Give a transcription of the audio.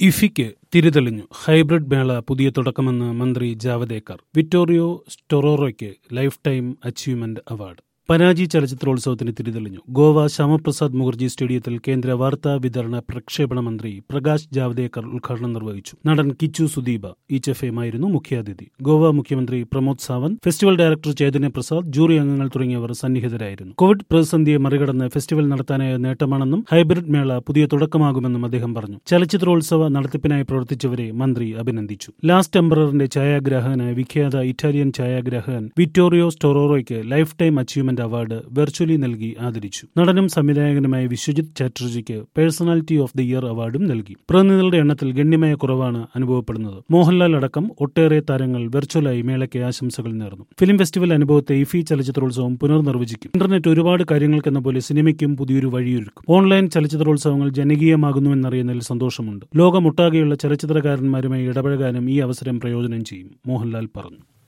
ഇഫിക്ക് തിരിതെളിഞ്ഞു hybrid മേള പുതിയ തുടക്കമെന്ന് മന്ത്രി ജാവദേക്കർ വിറ്റോറിയോ സ്റ്റൊറോറോയ്ക്ക് lifetime achievement award Panaji ചലച്ചിത്രോത്സവത്തിന് തിരിതെളിഞ്ഞു ഗോവ ശ്യാമപ്രസാദ് മുഖർജി സ്റ്റേഡിയത്തിൽ കേന്ദ്ര വാർത്താ വിതരണ പ്രക്ഷേപണ മന്ത്രി പ്രകാശ് ജാവദേക്കർ ഉദ്ഘാടനം നിർവഹിച്ചു നടൻ കിച്ചു സുദീപ ഈച്ചഫേമായിരുന്നു മുഖ്യാതിഥി ഗോവ മുഖ്യമന്ത്രി Pramod Sawant festival director Chaitanya Prasad jury അംഗങ്ങൾ തുടങ്ങിയവർ സന്നിഹിതരായിരുന്നു കോവിഡ് പ്രതിസന്ധിയെ മറികടന്ന് ഫെസ്റ്റിവൽ നടത്താനായ നേട്ടമാണെന്നും ഹൈബ്രിഡ് മേള പുതിയ തുടക്കമാകുമെന്നും അദ്ദേഹം പറഞ്ഞു ചലച്ചിത്രോത്സവ നടത്തിപ്പിനായി പ്രവർത്തിച്ചവരെ മന്ത്രി അഭിനന്ദിച്ചു ലാസ്റ്റ് എംബററിന്റെ ഛായാഗ്രാഹകനായ വിഖ്യാത ഇറ്റാലിയൻ ഛായാഗ്രാഹകൻ വിറ്റോറിയോ സ്റ്റൊറോറോയ്ക്ക് lifetime achievement award virtually നൽകി ആദരിച്ചു നടനും സംവിധായകനുമായ വിശ്വജിത് ചാറ്റർജിക്ക് പേഴ്സണാലിറ്റി ഓഫ് ദി ഇയർ അവാർഡും നൽകി പ്രതിനിധികളുടെ എണ്ണത്തിൽ ഗണ്യമായ കുറവാണ് അനുഭവപ്പെടുന്നത് മോഹൻലാൽ അടക്കം ഒട്ടേറെ താരങ്ങൾ വെർച്വലായി മേളയ്ക്ക് ആശംസകൾ നേർന്നു ഫിലിം ഫെസ്റ്റിവൽ അനുഭവത്തെ ഇഫി ചലച്ചിത്രോത്സവം പുനർനിർവചിക്കും ഇന്റർനെറ്റ് ഒരുപാട് കാര്യങ്ങൾക്കെന്ന പോലെ സിനിമയ്ക്കും പുതിയൊരു വഴിയൊരുക്കും ഓൺലൈൻ ചലച്ചിത്രോത്സവങ്ങൾ ജനകീയമാകുന്നുവെന്നറിയുന്നതിൽ സന്തോഷമുണ്ട് ലോകമൊട്ടാകെയുള്ള ചലച്ചിത്രകാരന്മാരുമായി ഇടപഴകാനും ഈ അവസരം പ്രയോജനം ചെയ്യും മോഹൻലാൽ പറഞ്ഞു